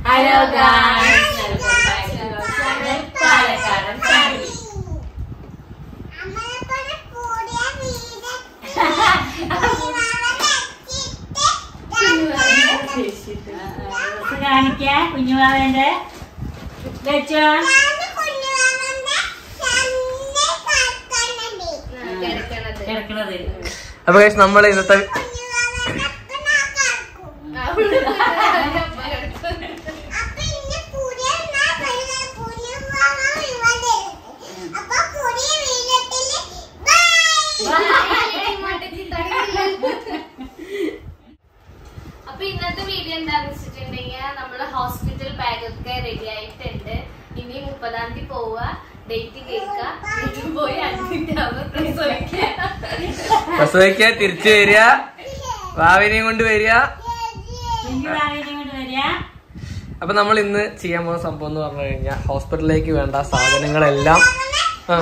Hello guys welcome back to our channel Palakkadan family കാണിക്കാ കുഞ്ഞുമാവേന്റെ വെച്ചോ കിടക്കണത് അപ്പൊ guys, നമ്മൾ ഇന്നത്തെ അപ്പൊ ഇന്നത്തെ വീഡിയോ എന്താന്ന് വെച്ചിട്ടുണ്ടെങ്കിൽ നമ്മള് ഹോസ്പിറ്റൽ ബാഗ് ഒക്കെ റെഡി ആയിട്ടുണ്ട് ഇനി മുപ്പതാം തീയതി പോവുക ഡേറ്റ് കേൾക്കുക വീട്ടിൽ പോയി അഡ്മിറ്റ് ആവുക പ്രസവിക്കുക പ്രസവിക്ക തിരിച്ചു വരിക ഭാവിനെയും കൊണ്ട് വരിക കുഞ്ഞുമാവേനെ കൊണ്ട് വരിക അപ്പൊ നമ്മൾ ഇന്ന് ചെയ്യാൻ പോകുന്ന സംഭവം എന്ന് പറഞ്ഞു കഴിഞ്ഞാൽ ഹോസ്പിറ്റലിലേക്ക് വേണ്ട സാധനങ്ങളെല്ലാം ആ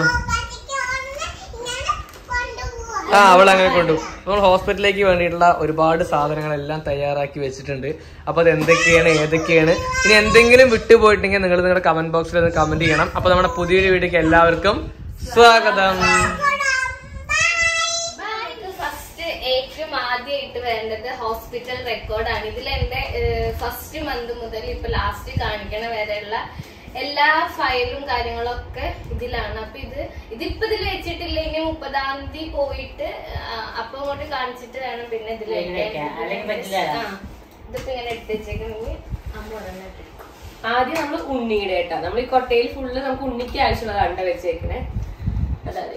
ആ അവൾ അങ്ങനെ കൊണ്ടു നമ്മൾ ഹോസ്പിറ്റലിലേക്ക് വേണ്ടിയിട്ടുള്ള ഒരുപാട് സാധനങ്ങളെല്ലാം തയ്യാറാക്കി വെച്ചിട്ടുണ്ട് അപ്പൊ അത് എന്തൊക്കെയാണ് ഏതൊക്കെയാണ് ഇനി എന്തെങ്കിലും വിട്ടുപോയിട്ടുണ്ടെങ്കിൽ നിങ്ങൾ നിങ്ങളുടെ കമന്റ് ബോക്സിൽ ഒന്ന് കമന്റ് ചെയ്യണം അപ്പൊ നമ്മുടെ പുതിയൊരു വീഡിയോക്ക് എല്ലാവർക്കും സ്വാഗതം ഫസ്റ്റ് ഏറ്റവും ആദ്യമായിട്ട് വേണ്ടത് ഹോസ്പിറ്റൽ റെക്കോർഡാണ് ഇതിൽ എന്റെ ഫസ്റ്റ് മന്ത് മുതൽ ഇപ്പൊ ലാസ്റ്റ് കാണിക്കണ വരെയുള്ള എല്ലാ ഫയലും കാര്യങ്ങളും ഒക്കെ ഇതിലാണ് അപ്പൊ ഇത് ഇതിപ്പോ ഇതിൽ വെച്ചിട്ടില്ല ഇനി മുപ്പതാം തീയതി പോയിട്ട് ആ, അപ്പൊ ഇങ്ങോട്ട് കാണിച്ചിട്ട് വേണം പിന്നെ ഇതിൽ ഇതിൽ വെക്കാൻ. അല്ലെങ്കിൽ പറ്റില്ല. ഇതിപ്പോ ഇങ്ങനെ എടുത്ത് വെച്ചേക്കണെങ്കിൽ അമ്മ ഉടനെ എടുക്കും. ആദ്യം നമ്മൾ ഉണ്ണിയുടെ കേട്ടാ നമ്മൾ ഈ കൊട്ടയിൽ ഫുള്ള് നമുക്ക് ഉണ്ണിക്ക് ആവശ്യമുള്ളത് അണ്ട വെച്ചേക്കണേ അതായത്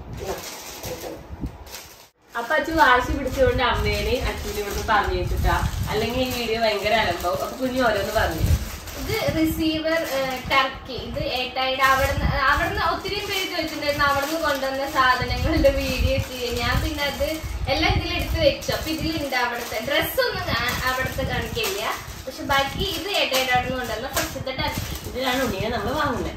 അപ്പൊ അച്ചു വാശി പിടിച്ചുകൊണ്ട് അമ്മേനെ അച്ഛനെ ഇവിടുന്ന് പറഞ്ഞു വെച്ചിട്ടാ അല്ലെങ്കിൽ ഈ വീഡിയോ ഭയങ്കര അലമ്പാവും അപ്പൊ കുഞ്ഞു ഓരോന്ന് പറഞ്ഞു ഇത് റിസീവർ ടർക്കി ഇത് ഏട്ടായിട്ട് അവിടുന്ന് അവിടുന്ന് ഒത്തിരി പേര് ചോദിച്ചിട്ടുണ്ടായിരുന്നു അവിടുന്ന് കൊണ്ടുവന്ന സാധനങ്ങളുടെ വീഡിയോ ചെയ്യാൻ ഞാൻ പിന്നെ അത് എല്ലാം ഇതിലെടുത്ത് വെച്ചു അപ്പൊ ഇതിലുണ്ട് അവിടുത്തെ ഡ്രസ്സൊന്നും കാ- അവിടുത്തെ കാണിക്കില്ല പക്ഷെ ബാക്കി ഇത് ഏട്ടായിട്ട് അവിടെ നിന്ന് കൊണ്ടുവന്ന ഫസ്റ്റത്തെ ടർക്കി ഇതിലാണ് ഉണ്ണിയെ നമ്മൾ വാങ്ങുന്നത്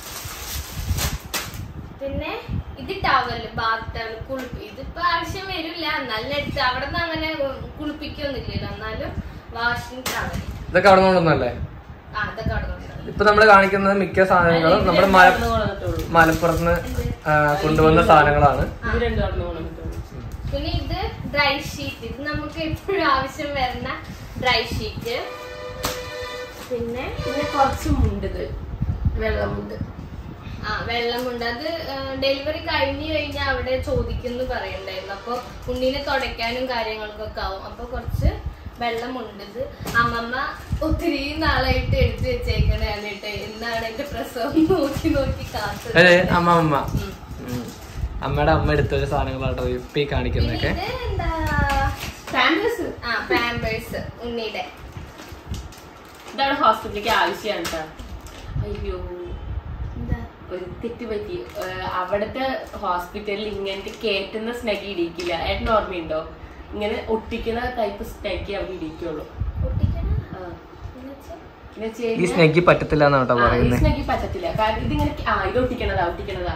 പിന്നെ ഇത് ടവല് ബാത്ത് ടവൽ കുളിപ്പി ഇതിപ്പോ ആവശ്യം വരില്ല എന്നാലും എടുത്ത് അവിടെ നിന്ന് അങ്ങനെ കുളിപ്പിക്കൊന്നുമില്ലല്ലോ എന്നാലും വാഷിംഗ് ടവൽ ഇതൊക്കെ അവിടെ കൊണ്ടൊന്നല്ലേ ആ അതൊക്കെ അവിടെ കൊണ്ടുവന്നു ഇപ്പൊ നമ്മൾ കാണിക്കുന്നത് മിക്ക സാധനങ്ങളും നമ്മുടെ മല കൊണ്ടുവന്നിട്ടുള്ളൂ മലപ്പുറത്ത് നിന്ന് കൊണ്ടുവന്ന സാധനങ്ങളാണ് ഇത് രണ്ടും അവിടെ കൊണ്ടുവന്നിട്ടുള്ളൂ പിന്നെ ഇത് ഡ്രൈ ഷീറ്റ് ഇത് നമുക്ക് എപ്പോഴും ആവശ്യം വരുന്ന ഡ്രൈ ഷീറ്റ് പിന്നെ പിന്നെ കുറച്ച് മുണ്ടത് വെള്ളമുണ്ട് ആ വെള്ളമുണ്ട് അത് ഡെലിവറി കഴിഞ്ഞു കഴിഞ്ഞാൽ അവിടെ ചോദിക്കുന്നു പറയണ്ടായിരുന്നു അപ്പൊ ഉണ്ണിനെ തുടയ്ക്കാനും കാര്യങ്ങൾക്കൊക്കെ ആവും അപ്പൊ കുറച്ച് വെള്ളമുണ്ട് ഇത് അമ്മമ്മ ഒത്തിരി നാളായിട്ട് എടുത്തു വെച്ചേക്കണേണ് കേട്ടോ എന്നാണ് എന്റെ പ്രസവം നോക്കി നോക്കി കാത്തത് അതെ അമ്മ അമ്മ ഉം. ഉം. അമ്മയുടെ അമ്മ എടുത്ത ഒരു സാധനങ്ങളാട്ടോ ഇപ്പൊ ഈ പിന്നെ കാണിക്കുന്നതൊക്കെ ഇത് എന്താ പാമ്പേഴ്സ് ആ പാമ്പേഴ്സ് ഉണ്ണിയുടെ ഇതാണ് ഹോസ്പിറ്റലിലേക്ക് ആവശ്യമാണ് കേട്ടോ അയ്യോ എന്താ ഒരു തെറ്റ് പറ്റി ഏഹ് അവിടുത്തെ ഹോസ്പിറ്റലിൽ ഇങ്ങനത്തെ കേറ്റുന്ന സ്നഗി ഇടിക്കില്ല ഏട്ടൻ ഓർമ്മയുണ്ടോ ഇങ്ങനെ ഒട്ടിക്കുന്ന ടൈപ്പ് സ്നഗി അവിടെ ഇടിക്കുള്ളൂ പൊട്ടിക്കണ ആ. എന്നുവെച്ചാ? പിന്നെ ഈ ചെയ്യുന്ന- സ്നെഗ്ഗി പറ്റത്തില്ല എന്നാ കേട്ടോ ആ, ഈ പറയുന്നത് സ്നഗി പറ്റത്തില്ല കാരണം ഇതിങ്ങനെ ആ ഇത് ഒട്ടിക്കണതാ ഒട്ടിക്കണതാ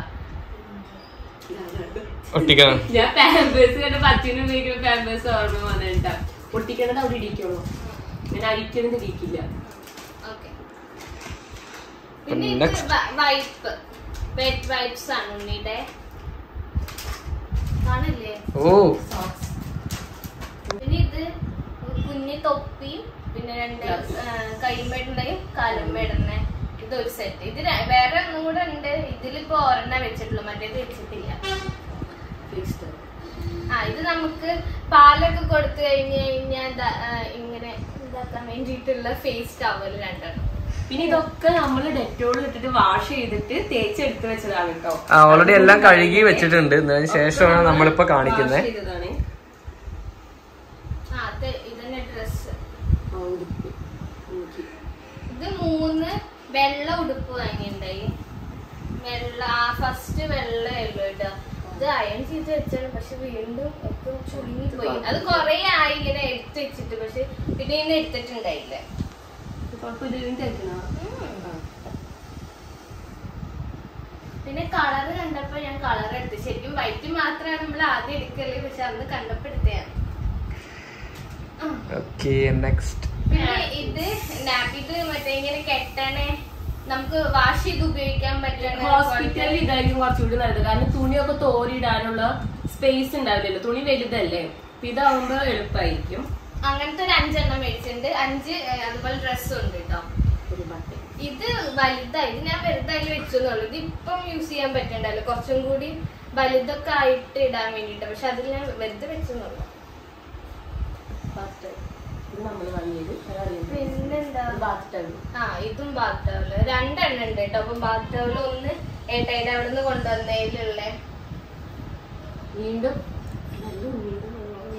ഒട്ടിക്കണം ഞാൻ പാമ്പേഴ്സ് കണ്ട പച്ചിന് ഉപയോഗിക്കുന്ന പാമ്പേഴ്സ് ഓർമ്മ വന്നിട്ടാ ഒട്ടിക്കണത് അവിടെ ഇടിക്കുള്ളൂ ഞാൻ അരിക്കണത് ഇടിക്കില്ല Okay. പിന്നെ ഇത് Next. വൈപ്പ് വെറ്റ് വൈപ്സ് ആണ് ഉണ്ണിയുടെ കാണില്ലേ ഓ സോക്സ് പിന്നെ ഇത് കുഞ്ഞി തൊപ്പിയും പിന്നെ രണ്ട് കൈമേടുന്നയും കാലുമേടുന്ന ഇത് ഒരു സെറ്റ് ഇത് ര- വേറെ ഒന്നും കൂടെ ഉണ്ട് ഇതിലിപ്പോ ഒരെണ്ണം വെച്ചിട്ടുള്ളൂ മറ്റേത് വെച്ചിട്ടില്ല ആ ഇത് നമുക്ക് പാലൊക്കെ കൊടുത്തു കഴിഞ്ഞു കഴിഞ്ഞാൽ ദാ- ആ, ഇങ്ങനെ ഇതാക്കാൻ വേണ്ടിയിട്ടുള്ള ഫേസ് ടവൽ രണ്ടെണ്ണം പിന്നെ ഇതൊക്കെ നമ്മൾ ഡെറ്റോൾ ഇട്ടിട്ട് വാഷ് ചെയ്തിട്ട് തേച്ചെടുത്ത് വെച്ചതാണ് കേട്ടോ ആ ഓൾറെഡി എല്ലാം കഴുകി വെച്ചിട്ടുണ്ട് അതിന് ശേഷമാണ് നമ്മളിപ്പോ കാണിക്കുന്നത് Wash ചെയ്തതാണ്. ആ അത് ഇതന്നെ ഡ്രസ് ആ, ഉടുപ്പ്. എനിക്ക്. ഇത് മൂന്ന് വെള്ള ഉടുപ്പ് വാങ്ങിയിട്ടുണ്ടായി വെള്ള ആ ഫസ്റ്റ് വെള്ളയല്ലോ കേട്ടോ ഇത് അയൺ ചെയ്ത് വെച്ചാണ് പക്ഷെ വീണ്ടും ഒക്കെ ചുരുങ്ങി പോയി അത് കൊറേ ആയി ഇങ്ങനെ എടുത്ത് വെച്ചിട്ട് പക്ഷെ പിന്നെ ഇന്ന് എടുത്തിട്ടുണ്ടായില്ല കുഴപ്പം ഇതിലും തേക്കണോ? ആ. പിന്നെ കളർ കണ്ടപ്പോ ഞാൻ കളർ എടുത്തു ശരിക്കും വൈറ്റ് മാത്രമാണ് നമ്മൾ ആദ്യം എടുക്കല് പക്ഷെ അന്ന് കണ്ടപ്പോ എടുത്തതാണ് ഓക്കെ നെക്സ്റ്റ് പിന്നെ ഇത് നാപ്പ് ഇത് മറ്റേ മറ്റേ ഇങ്ങനെ കെട്ടണേ നമുക്ക് വാഷ് ചെയ്ത് ഉപയോഗിക്കാൻ പറ്റണ ഹോസ്പിറ്റലിൽ ഇതായിരിക്കും കുറച്ചുകൂടി നല്ലത് കാരണം തുണിയൊക്കെ തോരിയിടാനുള്ള സ്പേസ് ഉണ്ടാവില്ലല്ലോ തുണി വലുതല്ലേ അപ്പൊ ഇതാവുമ്പോ എളുപ്പമായിരിക്കും അങ്ങനത്തെ ഒരു അഞ്ചെണ്ണം മേടിച്ചിട്ടുണ്ട് അഞ്ച് ഏഹ്, അതുപോലെ ഡ്രസ്സും ഉണ്ട് കേട്ടോ ഒരു ബട്ടൺ ഇത് വലുതായി ഇത് ഞാൻ വെറുതായി വെച്ചെന്നുള്ളൂ ഇത് ഇപ്പം യൂസ് ചെയ്യാൻ പറ്റണ്ടല്ലോ കുറച്ചും കൂടി വലുതൊക്കെ ആയിട്ട് ഇടാൻ വേണ്ടിട്ട് പക്ഷെ അതിൽ ഞാൻ വെറുതെ വെച്ചെന്നുള്ളൂ ബാത്ത് ഇത് നമ്മൾ വാങ്ങിയത് അതറിയാം പിന്നെന്താ ബാത്ത് ടബ് ആ ഇതും ബാത്ത് ടവല് രണ്ടെണ്ണം ഉണ്ട് കേട്ടോ അപ്പൊ ബാത്ത് ടവല് ഒന്ന് ഏട്ടായിട്ട് അവിടെ നിന്ന് കൊണ്ടുവന്നതിലുള്ള വീണ്ടും നല്ല ഉണ്ണിയുടെ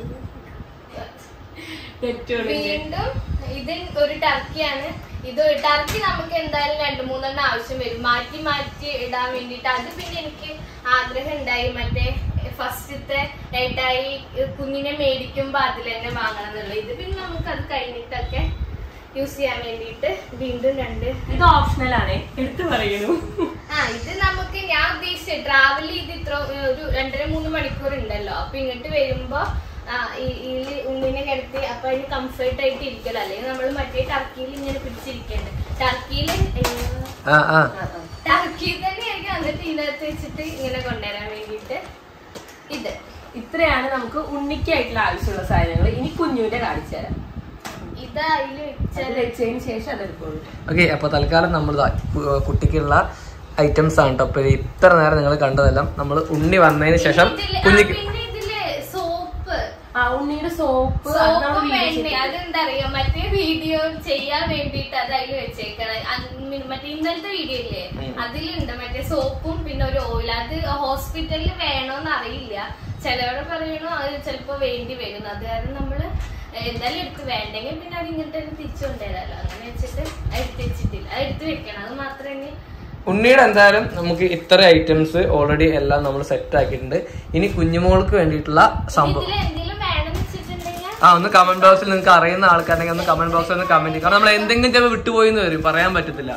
തെറ്റോടെ വീണ്ടും ഇത് ഒരു ടർക്കിയാണ് ഇത് ടർക്കി നമുക്ക് എന്തായാലും രണ്ടു മൂന്നെണ്ണം ആവശ്യം വരും മാറ്റി മാറ്റി ഇടാൻ വേണ്ടിട്ട് അത് പിന്നെ എനിക്ക് ആഗ്രഹം ഉണ്ടായി മറ്റേ ഫസ്റ്റത്തെ ഏട്ടായി കുഞ്ഞിനെ മേടിക്കുമ്പോ അതിൽ തന്നെ വാങ്ങണം എന്നുള്ളത് ഇത് പിന്നെ നമുക്ക് അത് കഴിഞ്ഞിട്ടൊക്കെ യൂസ് ചെയ്യാൻ വേണ്ടിയിട്ട് വീണ്ടും രണ്ട് ഇത് ഓപ്ഷണൽ ആണ് എടുത്തു പറയണു ആ ഇത് നമുക്ക് ഞാൻ ഉദ്ദേശിച്ചത് ട്രാവൽ ചെയ്ത് ഇത്ര ഒരു രണ്ടര മൂന്ന് മണിക്കൂർ ഉണ്ടല്ലോ അപ്പൊ ഇങ്ങോട്ട് വരുമ്പോ ആ, ഈ- ഈ ഉണ്ണിനെ കിടത്തി അപ്പൊ അതിന് കംഫർട്ട് ആയിട്ട് ഇരിക്കലോ അല്ലെങ്കിൽ നമ്മൾ മറ്റേ ടർക്കിയിൽ ഇങ്ങനെ പിടിച്ചിരിക്കണ്ട് ടർക്കിയിൽ ആ ആ ടർക്കിയിൽ തന്നെ ആയിരിക്കും എന്നിട്ട് ഇതിനകത്ത് വെച്ചിട്ട് ഇങ്ങനെ കൊണ്ടുവരാൻ വേണ്ടിയിട്ട് ഇത് ഇത്രയാണ് നമുക്ക് ഉണ്ണിക്കായിട്ടുള്ള ആവശ്യമുള്ള സാധനങ്ങൾ ഇനി കുഞ്ഞുവിന്റെ കാണിച്ചു തരാം ഇത് അതിൽ അത് വെച്ചാൽ വെച്ചതിന് ശേഷം അതെടുക്കുള്ളൂ ഓക്കെ അപ്പൊ തൽക്കാലം നമ്മൾ കുട്ടിക്കുള്ള ഐറ്റംസ് ആണ് കേട്ടോ അപ്പൊ ഇത്ര നേരം നിങ്ങൾ കണ്ടതെല്ലാം നമ്മൾ ഉണ്ണി വന്നതിന് ശേഷം ഇതില്- ആ, കുഞ്ഞിക്ക് പിന്നെ ഇതില് സോപ്പ് ആ ഉണ്ണിയുടെ സോപ്പ് സോപ്പും വേണ്ടേ അതെന്താ അറിയോ മറ്റേ വീഡിയോ ചെയ്യാൻ വേണ്ടിട്ട് അത് അതിൽ വെച്ചേക്കണം അന്ന് മറ്റേ ഇന്നലത്തെ വീഡിയോ ഇല്ലേ അതിലുണ്ട് മറ്റേ സോപ്പും പിന്നെ ഒരു ഓയിൽ അത് ഹോസ്പിറ്റലിൽ വേണോന്ന് അറിയില്ല ചിലവരെ പറയണു അത് ചിലപ്പോ വേണ്ടി വരും അത് കാരണം നമ്മള് എന്തായാലും എടുത്ത് വേണ്ടെങ്കിൽ പിന്നെ അത് ഇങ്ങനത്തെ തിരിച്ചു കൊണ്ടുവരാലോ അങ്ങനെ വെച്ചിട്ട് അത് എടുത്ത് വെച്ചിട്ടില്ല അത് എടുത്ത് വെക്കണം അത് മാത്രമേ ഉണ്ണിയുടെ എന്തായാലും നമുക്ക് ഇത്ര ഐറ്റംസ് ഓൾറെഡി എല്ലാം നമ്മൾ സെറ്റ് ആക്കിയിട്ടുണ്ട് ഇനി കുഞ്ഞുമോൾക്ക് വേണ്ടിയിട്ടുള്ള സംഭവം ഇതിൽ എന്തെങ്കിലും വേണമെന്ന് വെച്ചിട്ടുണ്ടെങ്കിൽ ആ ഒന്ന് കമന്റ് ബോക്സിൽ നിങ്ങൾക്ക് അറിയുന്ന ആൾക്കാരുണ്ടെങ്കിൽ ഒന്ന് കമന്റ് ബോക്സിൽ ഒന്ന് കമന്റ് ചെയ്യും കാരണം നമ്മൾ എന്തെങ്കിലും ചിലപ്പോൾ വിട്ടുപോയിന്ന് വരും പറയാൻ പറ്റത്തില്ല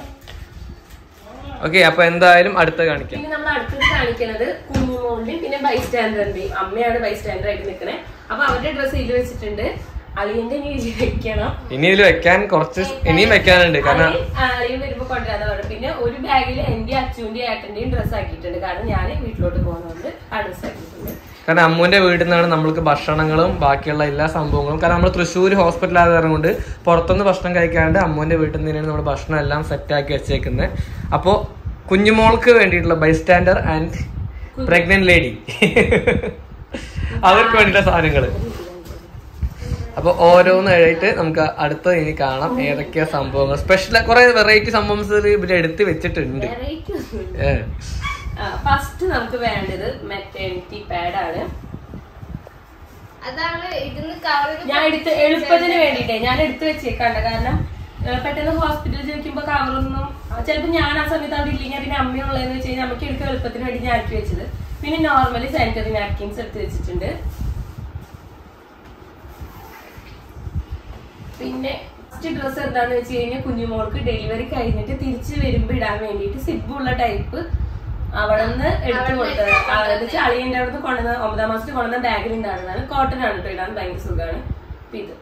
ഓക്കെ അപ്പൊ എന്തായാലും അടുത്ത കാണിക്കാം പിന്നെ നമ്മൾ അടുത്തത് കാണിക്കുന്നത് കുഞ്ഞുമോളുടെയും പിന്നെ ബൈസ്റ്റാൻഡറിന്റെയും അമ്മയാണ് ബൈസ്റ്റാൻഡർ ആയിട്ട് നിൽക്കണേ അപ്പൊ അവരുടെ ഡ്രസ്സ് ഇതിൽ വെച്ചിട്ടുണ്ട് അളിയന്റെ ഇനി ഇതിൽ വെക്കണം ഇനി ഇതിൽ വെക്കാൻ കുറച്ച് ഇനിയും വെക്കാനുണ്ട് കാരണം അളിയൻ, ആ, അളിയൻ വരുമ്പോ കൊണ്ടുവരാന്ന് പറഞ്ഞു പിന്നെ ഒരു ബാഗിൽ എന്റെ അച്ഛന്റെയും ഏട്ടന്റെയും ഡ്രസ്സ് ആക്കിയിട്ടുണ്ട് കാരണം ഞാൻ വീട്ടിലോട്ട് പോകുന്നതുകൊണ്ട് ആ ഡ്രസ്സ് ആക്കിയിട്ടുണ്ട് കാരണം അമ്മുവിന്റെ വീട്ടിൽ നിന്നാണ് നമ്മൾക്ക് ഭക്ഷണങ്ങളും ബാക്കിയുള്ള എല്ലാ സംഭവങ്ങളും കാരണം നമ്മൾ തൃശ്ശൂർ ഹോസ്പിറ്റൽ ആയത് കാരണം കൊണ്ട് പുറത്തുനിന്ന് ഭക്ഷണം കഴിക്കാണ്ട് അമ്മുവിന്റെ വീട്ടിൽ നിന്ന് തന്നെയാണ് നമ്മൾ ഭക്ഷണം എല്ലാം സെറ്റ് ആക്കി വെച്ചേക്കുന്നത് അപ്പോൾ കുഞ്ഞുമോൾക്ക് വേണ്ടിയിട്ടുള്ള ബൈസ്റ്റാൻഡർ ആൻഡ് പ്രഗ്നന്റ് ലേഡി അവർക്ക് വേണ്ടിയിട്ടുള്ള സാധനങ്ങൾ അപ്പൊ ഓരോന്നായിട്ട് നമുക്ക് അടുത്ത ഇനി കാണാം ഏതൊക്കെയാ സംഭവങ്ങൾ സ്പെഷ്യൽ കുറെ വെറൈറ്റി സംഭവങ്ങൾ ഇവിടെ എടുത്ത് വെച്ചിട്ടുണ്ട് വെറൈറ്റി ഏ. ഫസ്റ്റ് നമുക്ക് വേണ്ടത് മെറ്റേണിറ്റി പാഡാണ് അതാണ് ഇതിന്ന് കവർ ഞാൻ എടുത്ത് എളുപ്പത്തിന് വേണ്ടിട്ടേ ഞാൻ എടുത്ത് വെച്ചേക്കാണ്ട് കാരണം ഏ, പെട്ടെന്ന് ഹോസ്പിറ്റലിൽ ചോദിക്കുമ്പോ കവറൊന്നും ചിലപ്പോ ഞാൻ ആ സമയത്ത് അവിടെ ഇല്ലെങ്കിൽ പിന്നെ അമ്മയുള്ളതെന്ന് വെച്ച് കഴിഞ്ഞാൽ നമുക്ക് എടുക്കാൻ എളുപ്പത്തിന് വേണ്ടി ഞാൻ ആക്കി വെച്ചത് പിന്നെ നോർമലി സാനിറ്ററി നാപ്കിൻസ് എടുത്ത് വെച്ചിട്ടുണ്ട് പിന്നെ ഫസ്റ്റ് ഡ്രസ്സ് എന്താന്ന് വെച്ച് കഴിഞ്ഞാൽ കുഞ്ഞുമോൾക്ക് ഡെലിവറി കഴിഞ്ഞിട്ട് തിരിച്ചു വരുമ്പോ ഇടാൻ വേണ്ടിയിട്ട് സിബുള്ള ടൈപ്പ് അവിടെ നിന്ന് എടുത്തു കൊടുത്തത് അതായത് വെച്ചാൽ അളിയന്റെ അവിടെ നിന്ന് കൊണ്ടുവന്ന ഒമ്പതാം മാസത്തിൽ കൊണ്ടുവന്ന ബാഗിൽ ഉണ്ടാകുന്നതാണ് കോട്ടൺ ആണ് കേട്ടോ ഇടാൻ ഭയങ്കര സുഖമാണ് അപ്പൊ ഇത്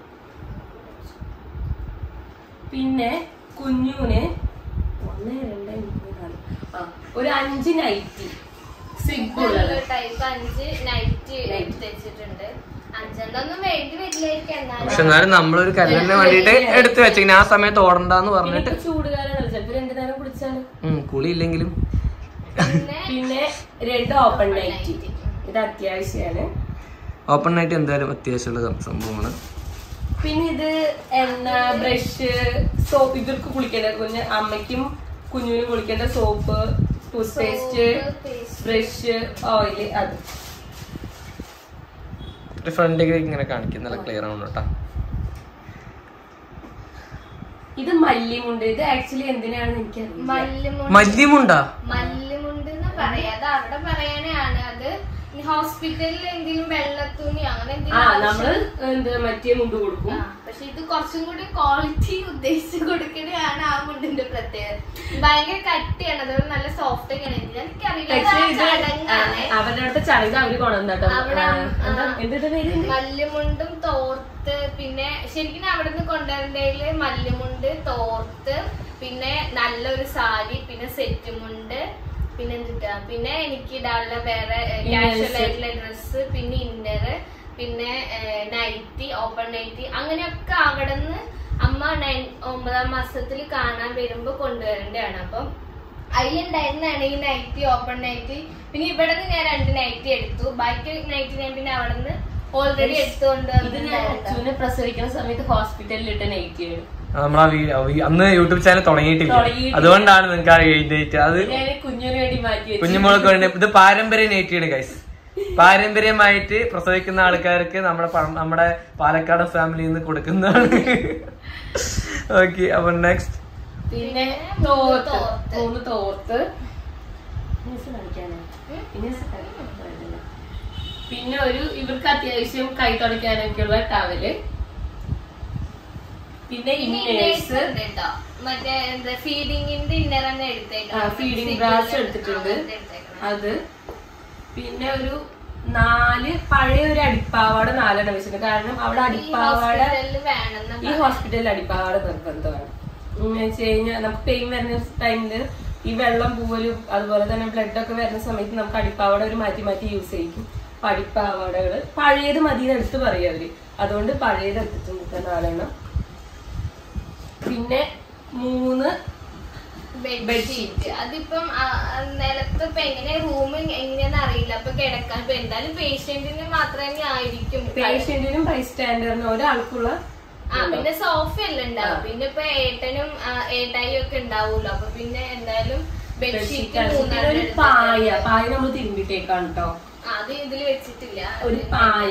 പിന്നെ കുഞ്ഞുവിന് ഒന്ന് രണ്ട് മൂന്ന് നാല് ആ ഒരു അഞ്ച് നൈറ്റി സിബുള്ളത് ടൈപ്പ് അഞ്ച് നൈറ്റ് എടുത്ത് വെച്ചിട്ടുണ്ട് അഞ്ചെണ്ണം ഒന്നും വേണ്ടി വരില്ലായിരിക്കും പക്ഷെ എന്നാലും എന്നാലും നമ്മളൊരു കല്ലിന് വേണ്ടിയിട്ട് എടുത്തു വെച്ചിങ്ങനെ ആ സമയത്ത് ഓടണ്ടെന്ന് പറഞ്ഞിട്ട് പിന്നെ ചൂടുകാലമാണ് ചിലപ്പോ രണ്ടു നേരം കുളിച്ചാലും ഉം, കുളി ഇല്ലെങ്കിലും പിന്നെ പിന്നെ രണ്ട് ഓപ്പൺ നൈറ്റി ഇത് അത്യാവശ്യമാണ് ഓപ്പൺ ആയിട്ട് എന്തായാലും അത്യാവശ്യമുള്ള സം- സംഭവമാണ് പിന്നെ ഇത് എണ്ണ ബ്രഷ് സോപ്പ് ഇവർക്ക് കുളിക്കേണ്ട കുഞ്ഞ് അമ്മയ്ക്കും കുഞ്ഞിനും കുളിക്കേണ്ട soap tooth paste brush oil അത് ഫ്രണ്ടിൽ ഇങ്ങനെ കാണിക്കും നല്ല ക്ലിയർ ആണ് കേട്ടോ ഇത് മല്ലിമുണ്ട് ഇത് ആക്ച്വലി എന്തിനാണെന്ന് എനിക്കറിയില്ല മല്ലുമുണ്ട് മല്യമുണ്ടാ മല്ലുമുണ്ട് എന്ന് പറയാ അത് അവിടെ പറയാനാണ് അത് ഹോസ്പിറ്റലിൽ എന്തെങ്കിലും വെള്ളത്തുണി അങ്ങനെ ആ എന്തെങ്കിലും നമ്മള് ആവശ്യം- എന്ത് മറ്റേ മുണ്ട് കൊടുക്കും ആ, പക്ഷെ ഇത് കുറച്ചും കൂടി ക്വാളിറ്റി ഉദ്ദേശിച്ച് കൊടുക്കണതാണ് ആ മുണ്ട് ഇതിന്റെ പ്രത്യേകത ഭയങ്കര കട്ടിയാണ് അതുകൊണ്ട് നല്ല സോഫ്റ്റ് ഒക്കെയാണ് എനിക്കറിയില്ല പക്ഷേ ഇത് ഇത് ചടങ്ങാണ് അവരുടെ അടുത്ത ചടങ്ങ് അവര് കൊണ്ടുവന്നോ അവിടെ, എന്താ ആ. എന്തിന്റെ പേര് ഇതിന്റെ? മല്ലുമുണ്ടും തോർത്ത് പിന്നെ ശരിക്കും അവിടെ നിന്ന് കൊണ്ടുവരേണ്ടതില് മല്ലുമുണ്ട് തോർത്ത് പിന്നെ നല്ലൊരു സാരി പിന്നെ സെറ്റ് മുണ്ട് പിന്നെ എന്തിട്ടാ പിന്നെ എനിക്ക് ഇടാനുള്ള വേറെ കാഷ്വൽ Inners. ആയിട്ടുള്ള ഡ്രസ്സ് പിന്നെ ഇന്നർ പിന്നെ നൈറ്റി ഓപ്പൺ നൈറ്റി അങ്ങനെയൊക്കെ അവിടെ നിന്ന് അമ്മ നയൻ ഒമ്പതാം മാസത്തിൽ കാണാൻ വരുമ്പോ കൊണ്ടുവരേണ്ടതാണ് അപ്പം അതിലുണ്ടായിരുന്നാണ് ഈ നൈറ്റി ഓപ്പൺ നൈറ്റി പിന്നെ ഇവിടെ നിന്ന് ഞാൻ രണ്ട് നൈറ്റി എടുത്തു ബാക്കി നൈറ്റി ഞാൻ പിന്നെ അവിടെ നിന്ന് ഓൾറെഡി എടുത്തുകൊണ്ട് ഇത് ഞാൻ അച്ഛനെ പ്രസവിക്കുന്ന സമയത്ത് ഹോസ്പിറ്റലിൽ ഇട്ട നൈറ്റിയാണ് നമ്മളാ വീ- വീ- അന്ന് യൂട്യൂബ് ചാനൽ തുടങ്ങിയിട്ടില്ല തുടങ്ങിയിട്ടില്ല. അതുകൊണ്ടാണ് നിങ്ങൾക്ക് ആ ഡേറ്റ് അത് ഞാൻ കുഞ്ഞിന് വേണ്ടി മാറ്റി വെച്ചു കുഞ്ഞുമോൾക്ക് വേണ്ടി ഇത് പാരമ്പര്യ നേറ്റിയാണ് ഗൈസ് പാരമ്പര്യമായിട്ട് പ്രസവിക്കുന്ന ആൾക്കാർക്ക് നമ്മുടെ പ- നമ്മുടെ പാലക്കാട് ഫാമിലിയിൽ നിന്ന് കൊടുക്കുന്നതാണ് ഓക്കെ അപ്പൊ നെക്സ്റ്റ് പിന്നെ പിന്നെ തോർത്ത് തോർത്ത്. മൂന്ന് തോർത്ത് ഇനിസ് കാണിക്കാനോ? ഇനിസ് കാണിക്കാൻ പിന്നെ ഒരു ഇവർക്ക് അത്യാവശ്യം കൈ തുടയ്ക്കാനൊക്കെയുള്ള ടവല് പിന്നെ ഇന്നേഴ്സ് കേട്ടോ മറ്റേ എന്താ ഫീഡിങ്ങിന്റെ ഇന്നർ തന്നെ എടുത്തേക്കണം ഫീഡിംഗ് ബ്രാസ് എടുത്തിട്ടുണ്ട് അത് പിന്നെ ഒരു നാല് പഴയ ഒരു അടിപ്പാവാട നാലെണ്ണം വെച്ചിട്ടുണ്ട് കാരണം അവിടെ അടിപ്പാവാട വേണമെന്ന് ഈ ഹോസ്പിറ്റലിൽ അടിപ്പാവാട നിർബന്ധമാണ് എന്ന് വെച്ച് കഴിഞ്ഞാൽ നമുക്ക് പെയിൻ വരുന്ന ടൈമില് ഈ വെള്ളം പൂവലും അതുപോലെ തന്നെ ബ്ലഡ് ഒക്കെ വരുന്ന സമയത്ത് നമുക്ക് അടിപ്പാവാട ഒരു മാറ്റി മാറ്റി യൂസ് ചെയ്യും അപ്പൊ അടിപ്പാവാടകള് പഴയത് മതി എന്ന് എടുത്ത് പറയും അവര് അതുകൊണ്ട് പഴയത് എടുത്തിട്ടുണ്ട് ഇപ്പൊ നാലെണ്ണം പിന്നെ മൂന്ന് ബെഡ്ഷീറ്റ് അതിപ്പം ആ, ആ, നിലത്ത് ഇപ്പൊ എങ്ങനെ റൂം എങ്ങനെയാന്ന് അറിയില്ല അപ്പൊ കിടക്കാൻ ഇപ്പൊ എന്തായാലും പേഷ്യന്റിന് മാത്രമേ ആയിരിക്കും പേഷ്യന്റിനും ബൈസ്റ്റാൻഡറിനും ഒരാൾക്കുള്ള ആ പിന്നെ സോഫ എല്ലാം ഉണ്ടാവും ആ. പിന്നെ ഇപ്പൊ ഏട്ടനും ആ, ഏട്ടായും ഒക്കെ ഉണ്ടാവൂല്ലോ അപ്പൊ പിന്നെ എന്തായാലും ബെഡ്ഷീറ്റ് പിന്നെ മൂന്നെണ്ണം ഒരു എടുത്ത് പായ പായ നമ്മൾ തിരുമ്പിട്ടേക്കാണ് കേട്ടോ ആ, അത് ഇതില് വെച്ചിട്ടില്ല ഒരു പായ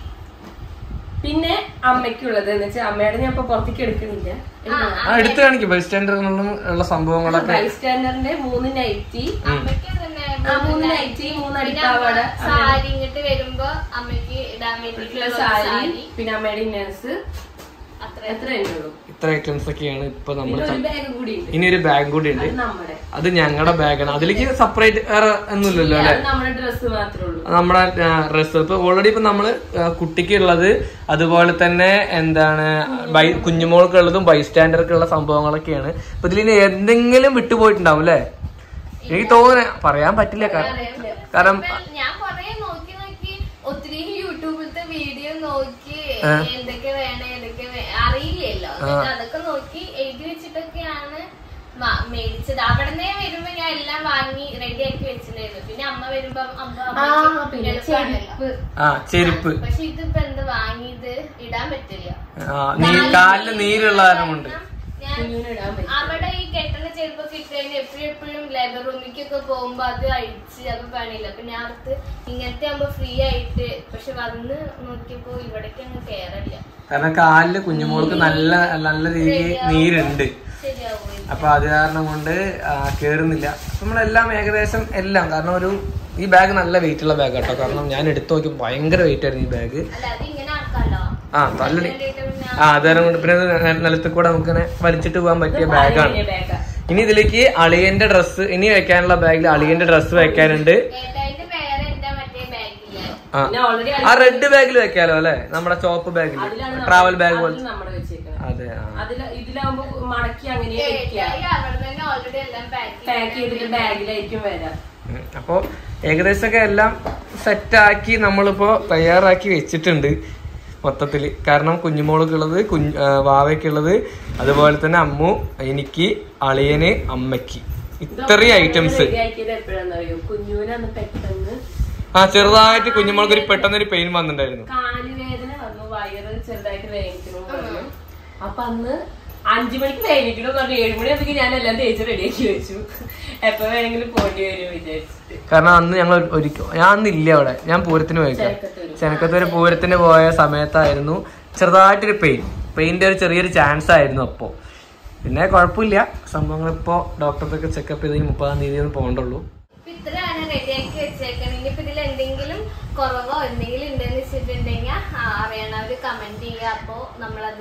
പിന്നെ അമ്മയ്ക്കുള്ളത് എന്ന് വെച്ചാൽ അമ്മയുടെ ഞാൻ ഇപ്പൊ പുറത്തേക്ക് എടുക്കുന്നില്ല ആ, ആ എടുത്തു കാണിക്കും ബസ് സ്റ്റാൻഡറിനുള്ള ഉള്ള സംഭവങ്ങളൊക്കെ ബൈസ്റ്റാൻഡറിന്റെ മൂന്ന് നൈറ്റി അമ്മയ്ക്ക് തന്നെ ആ, മൂന്ന് മൂന്ന് നൈറ്റി, മൂന്ന് പിന്നെ അടിപ്പാവാട, അമ്മ സാരി ഇങ്ങോട്ട് വരുമ്പോ അമ്മയ്ക്ക് ഇടാൻ വേണ്ടിയിട്ടുള്ള സാരി സാരി പിന്നെ അമ്മയുടെ ഇന്നേഴ്സ് അത്ര എത്ര തന്നെ ഉള്ളൂ ഇത്ര ഐറ്റംസ് ഒക്കെയാണ് ഇപ്പൊ നമ്മൾ പിന്നെ ഒരു ബാഗ് കൂടി ഉണ്ട് ഇനി ഒരു ബാഗ് കൂടി ഉണ്ട് അത് നമ്മുടെ അത് ഞങ്ങളുടെ ബാഗാണ് അതിലേക്ക് സെപ്പറേറ്റ് വേറെ ഒന്നുമില്ലല്ലോ അല്ലെ അത് നമ്മുടെ ഡ്രസ്സ് മാത്രമേ ഉള്ളൂ നമ്മുടെ ഡ്രസ്സ് ഇപ്പൊ ഓൾറെഡി ഇപ്പൊ നമ്മള് കുട്ടിക്ക് ഉള്ളത് അതുപോലെ തന്നെ എന്താണ് ബൈ കുഞ്ഞുമോൾക്കുള്ളതും ബൈസ്റ്റാൻഡർക്കുള്ള സംഭവങ്ങളൊക്കെയാണ് ഇപ്പൊ ഇതിൽ ഇനി എന്തെങ്കിലും വിട്ടുപോയിട്ടുണ്ടാവും അല്ലേ എനിക്ക് തോന്നുന്നു പറയാൻ പറ്റില്ല കാരണം കാരണം ഇപ്പൊ ഞാൻ കൊറേ നോക്കി നോക്കി ഒത്തിരി യൂട്യൂബിലത്തെ വീഡിയോ നോക്കി ആ. എന്തൊക്കെ വേണം ഏതൊക്കെ വേ- അറിയില്ലല്ലോ എന്നിട്ട് അതൊക്കെ നോക്കി എഴുതി വെച്ചിട്ടൊക്കെയാണ് മ- മേടിച്ചത് അവിടുന്ന് വരുമ്പോ ഞാൻ എല്ലാം വാങ്ങി റെഡി ആക്കി വെച്ചിട്ടുണ്ടായിരുന്നു പിന്നെ അമ്മ വരുമ്പോ അമ്മ ആ അമ്മയ്ക്ക് പിന്നെ എളുപ്പമാണല്ലോ. ചെരുപ്പ് ആ ചെരുപ്പ് പക്ഷെ ഇതിപ്പോ എന്ത് വാങ്ങിയത് ഇടാൻ പറ്റില്ല ആ നീ കാലില് നീരുള്ള കാരണം കൊണ്ട് ഞാൻ കുഞ്ഞിന് ഇടാൻ പറ്റും അവിടെ ഈ കെട്ടണ ചെരുപ്പൊക്കെ ഇട്ട് കഴിഞ്ഞാൽ എപ്പോഴും എപ്പോഴും ലേബർ റൂമിലേക്കൊക്കെ പോകുമ്പോ അത് അഴിച്ച് അത് പണിയില്ല അപ്പൊ ഞാൻ അടുത്ത് ഇങ്ങനത്തെ ആകുമ്പോ ഫ്രീ ആയിട്ട് പക്ഷെ വന്ന് നോക്കിയപ്പോ ഇവിടേക്ക് അങ്ങ് കേറില്ല കാരണം കാലില് കുഞ്ഞുമോൾക്ക് നല്ല നല്ല രീതിയിൽ നീരുണ്ട് ശരിയാവും അപ്പൊ അത് കാരണം കൊണ്ട് ആ, കേറുന്നില്ല നമ്മളെല്ലാം ഏകദേശം എല്ലാം കാരണം ഒരു ഈ ബാഗ് നല്ല വെയിറ്റ് ഉള്ള ബാഗ് കേട്ടോ കാരണം ഞാൻ എടുത്തു നോക്കി ഭയങ്കര വെയിറ്റ് ആയിരുന്നു ഈ ബാഗ് അല്ല അത് ഇങ്ങനെ ആക്കാലോ ആ നല്ല വേണ്ടിയിട്ട് പിന്നെ ആ അതാരം കൊണ്ട് പിന്നെ ഇത് നെ- നിലത്ത് കൂടെ നമുക്ക് ഇങ്ങനെ വലിച്ചിട്ട് പോകാൻ പറ്റിയ ബാഗാണ് ബാഗാ ഇനി ഇതിലേക്ക് അളിയന്റെ ഡ്രസ്സ് ഇനി വെക്കാനുള്ള ബാഗിൽ അളിയന്റെ ഡ്രസ്സ് വെക്കാനുണ്ട് ഏട്ടായിട്ട് വേറെ എന്റെ മറ്റേ ബാഗില്ല ആ പിന്നെ ഓൾറെഡി ആ റെഡ് ബാഗിൽ വെക്കാലോ അല്ലെ നമ്മുടെ ചോപ്പ് ബാഗിൽ അതിലാണ് ട്രാവൽ ബാഗ് പോലെ നമ്മൾ വെച്ചേക്കുന്നത് അതെ ആ അതില് ഇതിലാവുമ്പോ മടക്കി അങ്ങനെ വെക്കുക ഏട്ടായി അവിടെ തന്നെ ഓൾറെഡി എല്ലാം പാക്ക് പാക്ക് ചെയ്തിട്ട് ബാഗിലായിരിക്കും വരാം ഉം. അപ്പൊ ഏകദേശമൊക്കെ എല്ലാം സെറ്റാക്കി നമ്മളിപ്പോ തയ്യാറാക്കി വെച്ചിട്ടുണ്ട് മൊത്തത്തില് കാരണം കുഞ്ഞുമോൾക്കുള്ളത് കുഞ്ഞ് ആ, വാവയ്ക്കുള്ളത് അതുപോലെ തന്നെ അമ്മു എനിക്ക് അളിയന് അമ്മയ്ക്ക് ഇത്രയും ഐറ്റംസ് റെഡിയാക്കിയത് എപ്പോഴാണെന്നറിയോ കുഞ്ഞുവിനെ അന്ന് പെട്ടെന്ന് ആ ചെറുതായിട്ട് കുഞ്ഞുമോൾക്ക് ഒരു പെട്ടെന്നൊരു പെയിൻ വന്നിട്ടുണ്ടായിരുന്നു കാലുവേദന വന്നു വയറ് ചെറുതായിട്ട് വേദനിക്കുന്നു പറഞ്ഞു അപ്പൊ അന്ന് അഞ്ചു മണിക്ക് വേദനിക്കണം പറഞ്ഞു ഏഴു മണി ആകുമ്പോൾ ഞാൻ എല്ലാം തേച്ച് റെഡിയാക്കി വെച്ചു എപ്പോ വേണമെങ്കിലും പോണ്ടി വരും വിചാരിച്ചിട്ട് കാരണം അന്ന് ഞങ്ങൾ ഒരിക്കൽ ഞാൻ അന്ന് ഇല്ല അവിടെ ഞാൻ പൂരത്തിന് പോയിക്കാം ചെനക്കത്തൂര്. ചെനക്കത്തൊരു പൂരത്തിന് പോയ സമയത്തായിരുന്നു ചെറുതായിട്ടൊരു പെയിൻ പെയിന്റെ ഒരു ചെറിയൊരു ചാൻസ് ആയിരുന്നു അപ്പോ പിന്നെ കുഴപ്പമില്ല സംഭവങ്ങൾ ഇപ്പോ ഡോക്ടർക്ക് ചെക്കപ്പ് ചെയ്തതിന് മുപ്പതാം തീയതി ഒന്ന് പോകണ്ടുള്ളൂ ഇപ്പൊ ഇത്രയാണ് റെഡിയാക്കി വെച്ചേക്കണം ഇനിയിപ്പോ ഇതിൽ എന്തെങ്കിലും കുറവോ എന്തെങ്കിലും ഉണ്ടെന്ന് വെച്ചിട്ടുണ്ടെങ്കിൽ അറിയണവര് കമന്റ് ചെയ്യുക അപ്പോ നമ്മളത്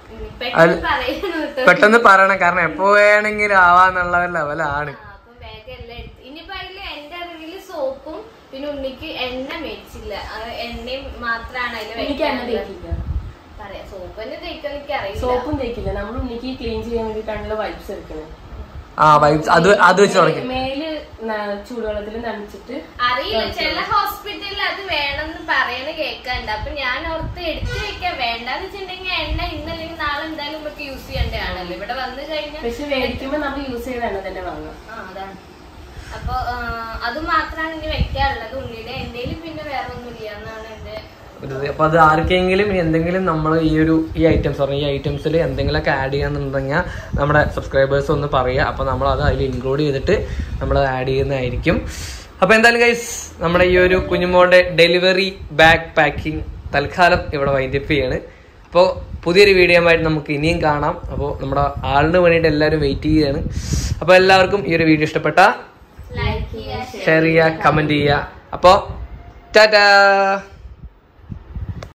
ഉം, പെട്ടെന്ന് അല്ല- പറയണം കേട്ടോ. പെട്ടെന്ന് പറയണം കാരണം എപ്പോ വേണമെങ്കിലും ആവാന്നുള്ള ഒരു ലെവലാണ് ആ, അപ്പം വേഗം എല്ലാം എടുത്ത് ഇനിയിപ്പോ അതില് എന്റെ അറിവില് സോപ്പും പിന്നെ ഉണ്ണിക്ക് എണ്ണ മേടിച്ചില്ല അത് എണ്ണയും മാത്രാണ് അതില് എനിക്ക് എണ്ണ വെക്കാനുള്ളത്. തേക്കില്ല പറയാം സോപ്പ് തന്നെ തേക്കാൻ എനിക്ക് അറിയില്ല സോപ്പും തേക്കില്ല നമ്മൾ ഉണ്ണിക്ക് ക്ലീൻ ചെയ്യാൻ വേണ്ടി കണ്ണില് വൈബ്സ് എടുക്കണേ ആ വൈബ്സ് അത് അത് വെച്ച് തുടങ്ങി മേല് ന- ചൂടുവെള്ളത്തിൽ നനച്ചിട്ട് അറിയില്ല ചില ഹോസ്പിറ്റലിൽ അത് വേണമെന്ന് പറയണ കേൾക്കണ്ട അപ്പൊ ഞാൻ ഓർത്ത് എടുത്തു വെക്കാൻ വേണ്ടെന്ന് വെച്ചിട്ടുണ്ടെങ്കിൽ എണ്ണ ഇന്നല്ലെങ്കിൽ നാളെ എന്തായാലും നമുക്ക് യൂസ് ചെയ്യേണ്ടതാണല്ലോ ഇവിടെ വന്നു കഴിഞ്ഞാൽ പക്ഷെ മേടിക്കുമ്പോ നമ്മൾ യൂസ് ചെയ്ത എണ്ണ തന്നെ വാങ്ങാം ആ അതാണ് അപ്പൊ ആ, അത് മാത്രമാണ് ഇനി വെക്കാനുള്ളത് ഉള്ളില് എന്റെ പിന്നെ വേറെ ഒന്നും ഇല്ല എന്നാണ് എന്റെ ഒരു ഇത്. അപ്പൊ അത് ആർക്കെങ്കിലും ഇനി എന്തെങ്കിലും നമ്മൾ ഈ ഒരു ഈ ഐറ്റംസ് പറഞ്ഞ ഈ ഐറ്റംസിൽ എന്തെങ്കിലുമൊക്കെ ആഡ് ചെയ്യാന്നുണ്ടെങ്കിൽ നമ്മുടെ സബ്സ്ക്രൈബേഴ്സ് ഒന്ന് പറയുക അപ്പൊ നമ്മൾ അത് അതിൽ ഇൻക്ലൂഡ് ചെയ്തിട്ട് നമ്മൾ ആഡ് ചെയ്യുന്നതായിരിക്കും അപ്പൊ എന്തായാലും ഗൈസ് നമ്മുടെ ഈ ഒരു കുഞ്ഞുമോളുടെ ഡെലിവറി ബാഗ് പാക്കിംഗ് തൽക്കാലം ഇവിടെ വൈൻഡപ്പ് ചെയ്യാണ് അപ്പോൾ പുതിയൊരു വീഡിയോ ആയിട്ട് നമുക്ക് ഇനിയും കാണാം അപ്പോൾ നമ്മുടെ ആളിന് വേണ്ടിയിട്ട് എല്ലാവരും വെയിറ്റ് ചെയ്യുകയാണ് അപ്പോൾ എല്ലാവർക്കും ഈ ഒരു വീഡിയോ ഇഷ്ടപ്പെട്ട ലൈക്ക് ചെയ്യുക ഷെയർ ചെയ്യുക കമന്റ് ചെയ്യുക അപ്പോൾ ടാറ്റാ